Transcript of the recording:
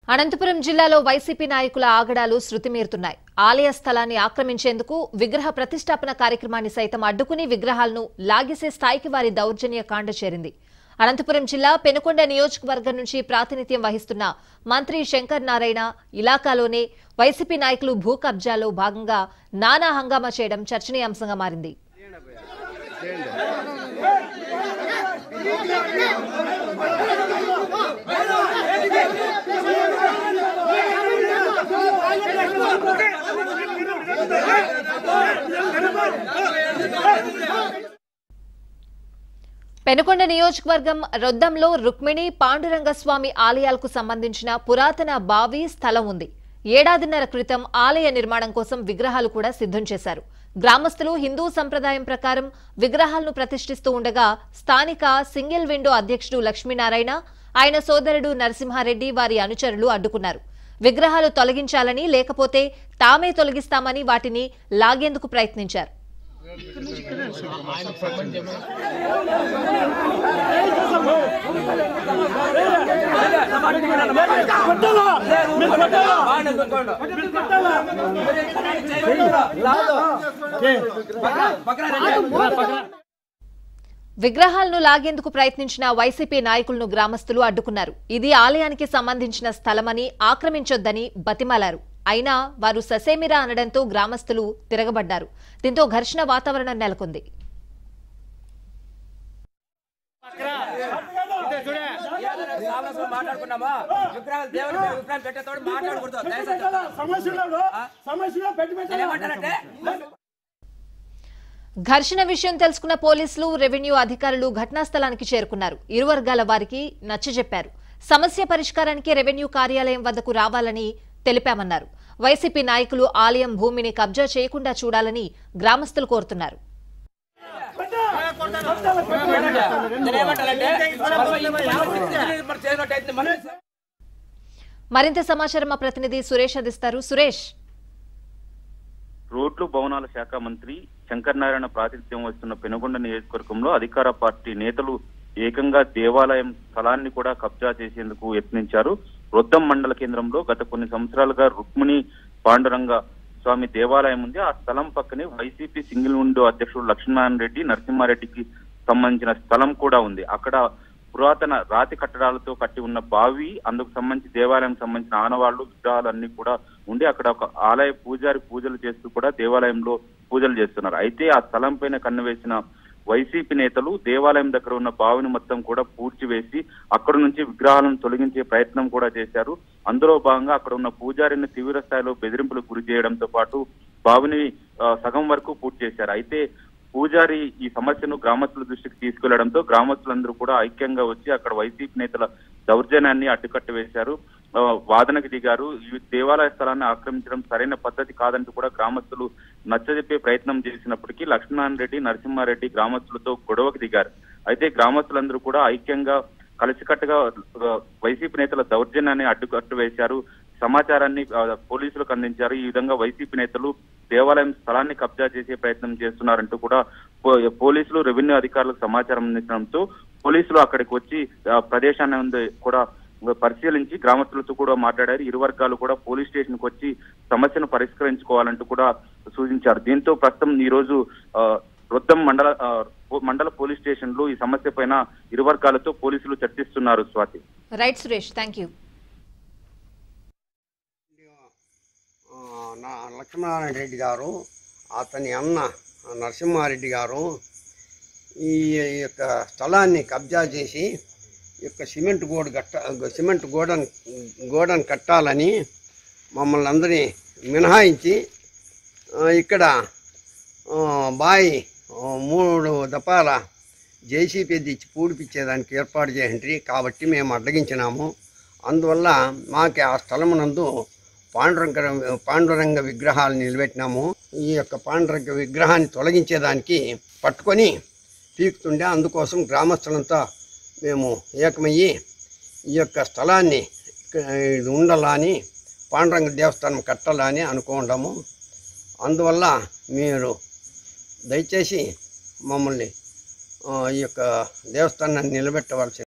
అనంతపురం జిల్లాలో వైసీపీ నాయకుల ఆగడాలు శృతిమీరుతున్నాయి ఆలయ స్థలాన్ని ఆక్రమించేందుకు విగ్రహ ప్రతిష్టాపన కార్యక్రమాన్ని సైతం అడ్డుకుని విగ్రహాలను లాగేసే స్థాయికి వారి దౌర్జన్య కాండ చేరింది అనంతపురం జిల్లా పెనుకొండ నియోజకవర్గం నుంచి ప్రాతినిధ్యం వహిస్తున్న మంత్రి శంకర్ నారాయణ ఇలాకాలోనే వైసీపీ నాయకులు భూ కబ్జాలో భాగంగా నానా హంగామా చేయడం చర్చనీయాంశంగా మారింది పెనుకొండ నియోజకవర్గం రొద్దంలో రుక్మిణి పాండురంగస్వామి ఆలయాలకు సంబంధించిన పురాతన బావి స్థలం ఉంది ఏడాదిన్నర క్రితం ఆలయ నిర్మాణం కోసం విగ్రహాలు కూడా సిద్ధం చేశారు గ్రామస్తులు హిందూ సంప్రదాయం ప్రకారం విగ్రహాలను ప్రతిష్ఠిస్తూ ఉండగా స్థానిక సింగిల్ విండో అధ్యక్షుడు లక్ష్మీనారాయణ ఆయన సోదరుడు నరసింహారెడ్డి వారి అనుచరులు అడ్డుకున్నారు విగ్రహాలు తొలగించాలని లేకపోతే తామే తొలగిస్తామని వాటిని లాగేందుకు ప్రయత్నించారు విగ్రహాలను లాగేందుకు ప్రయత్నించిన వైసీపీ నాయకులను గ్రామస్తులు అడ్డుకున్నారు ఇది ఆలయానికి సంబంధించిన స్థలమని ఆక్రమించొద్దని బతిమాలారు అయినా వారు ససేమిరా అనడంతో గ్రామస్తులు తిరగబడ్డారు దీంతో ఘర్షణ వాతావరణం నెలకొంది సామరస్యంగా మాట్లాడుకున్నామా విగ్రహాలు దేవుడి మీద విగ్రహాలు పెట్టేటోడు మాట్లాడకూడదు దయచేసి చెప్తాను. సమస్యలో సమస్యలో పెట్టి పెట్టాలి ఏమంటారంటే ఘర్షణ విషయం తెలుసుకున్న పోలీసులు రెవెన్యూ అధికారులు ఘటనా స్థలానికి చేరుకున్నారు ఇరు వర్గాల వారికి నచ్చజెప్పారు సమస్య పరిష్కారానికి రెవెన్యూ కార్యాలయం వద్దకు రావాలని తెలిపామన్నారు వైసీపీ నాయకులు ఆలయం భూమిని కబ్జా చేయకుండా చూడాలని గ్రామస్తులు కోరుతున్నారు నేను ఏమంటానంటే మనం ఈ యావత్తు మరి చేసినట్టయితే మనం మరింత సమాచారం మా ప్రతినిధి సురేష్ అందిస్తారు సురేష్ రోడ్లు భవనాల శాఖ మంత్రి శంకర్ నారాయణ ప్రాతినిధ్యం వస్తున్న పెనుగొండ నియోజకవర్గంలో అధికార పార్టీ నేతలు ఏకంగా దేవాలయం స్థలాన్ని కూడా కబ్జా చేసేందుకు యత్నించారు రొద్దం మండల కేంద్రంలో గత కొన్ని సంవత్సరాలుగా రుక్మిణి పాండురంగ స్వామి దేవాలయం ఉంది ఆ స్థలం పక్కనే వైసీపీ సింగిల్ విండో అధ్యక్షుడు లక్ష్మీనారాయణ రెడ్డి నరసింహారెడ్డికి సంబంధించిన స్థలం కూడా ఉంది అక్కడ పురాతన రాతి కట్టడాలతో కట్టి ఉన్న బావి అందుకు సంబంధించి దేవాలయం సంబంధించిన ఆనవాళ్లు విగ్రహాలు అన్ని కూడా ఉండి అక్కడ ఒక ఆలయ పూజారి పూజలు చేస్తూ కూడా దేవాలయంలో పూజలు చేస్తున్నారు అయితే ఆ స్థలం పైన కన్ను వేసిన వైసీపీ నేతలు దేవాలయం దగ్గర ఉన్న బావిని మొత్తం కూడా పూడ్చివేసి అక్కడ నుంచి విగ్రహాలను తొలగించే ప్రయత్నం కూడా చేశారు అందులో భాగంగా అక్కడ ఉన్న పూజారిని తీవ్ర స్థాయిలో బెదిరింపులకు గురి చేయడంతో పాటు బావిని ఆ, సగం వరకు పూర్తి చేశారు అయితే పూజారి ఈ సమస్యను గ్రామస్తుల దృష్టికి తీసుకెళ్లడంతో గ్రామస్తులందరూ కూడా ఐక్యంగా వచ్చి అక్కడ వైసీపీ నేతల దౌర్జన్యాన్ని అడ్డుకట్ట వేశారు ఆ, వాదనకు దిగారు ఈ దేవాలయ స్థలాన్ని ఆక్రమించడం సరైన పద్ధతి కాదంటూ కూడా గ్రామస్తులు నచ్చజెప్పే ప్రయత్నం చేసినప్పటికీ లక్ష్మీనారాయణ రెడ్డి నరసింహారెడ్డి గ్రామస్తులతో గొడవకు దిగారు అయితే గ్రామస్తులందరూ కూడా ఐక్యంగా కలిసికట్టుగా ఆ, వైసీపీ నేతల దౌర్జన్యాన్ని అడ్డుకట్టు వేశారు సమాచారాన్ని ఆ, పోలీసులకు అందించారు ఈ విధంగా వైసీపీ నేతలు దేవాలయం స్థలాన్ని కబ్జా చేసే ప్రయత్నం చేస్తున్నారంటూ కూడా పో- పోలీసులు రెవెన్యూ అధికారులకు సమాచారం అందించడంతో పోలీసులు అక్కడికి వచ్చి ఆ, ప్రదేశాన్ని ఉంది కూడా పరిశీలించి గ్రామస్తులతో కూడా మాట్లాడారు ఇరు వర్గాలు కూడా పోలీస్ స్టేషన్ కు వచ్చి సమస్యను పరిష్కరించుకోవాలంటూ కూడా సూచించారు దీంతో ప్రస్తుతం ఈ రోజు ఆ, రొద్దం మండల ఆ, మండల పోలీస్ స్టేషన్ లో ఈ సమస్య పైన ఇరు వర్గాలతో పోలీసులు చర్చిస్తున్నారు Swathi right Suresh thank you ఆ, నా లక్ష్మీనారాయణ రెడ్డి గారు అతని అన్న నరసింహారెడ్డి గారు ఈ యొక్క స్థలాన్ని కబ్జా చేసి ఈ యొక్క సిమెంట్ గోడ కట్ట సిమెంట్ గోడను గోడను కట్టాలని మమ్మల్ని అందరినీ మినహాయించి ఆ, ఇక్కడ ఆ, బాయి ఆ, మూడు దపాల జేసీపీ తెచ్చి పూడిపించేదానికి ఏర్పాటు చేయండి కాబట్టి మేము అడ్డగించినాము అందువల్ల మాకు ఆ స్థలమునందు పాండురంగ పాండురంగ విగ్రహాలు నిలబెట్టినాము ఈ యొక్క పాండురంగ విగ్రహాన్ని తొలగించేదానికి పట్టుకొని పీకుతుండే అందుకోసం గ్రామస్తులంతా మేము ఏకమయ్యి ఈ యొక్క స్థలాన్ని ఇక్కడ ఇది ఉండాలని పాండురంగ దేవస్థానం కట్టాలని అనుకుంటాము అందువల్ల మీరు దయచేసి మమ్మల్ని ఆ, ఈ యొక్క దేవస్థానాన్ని నిలబెట్టవలసి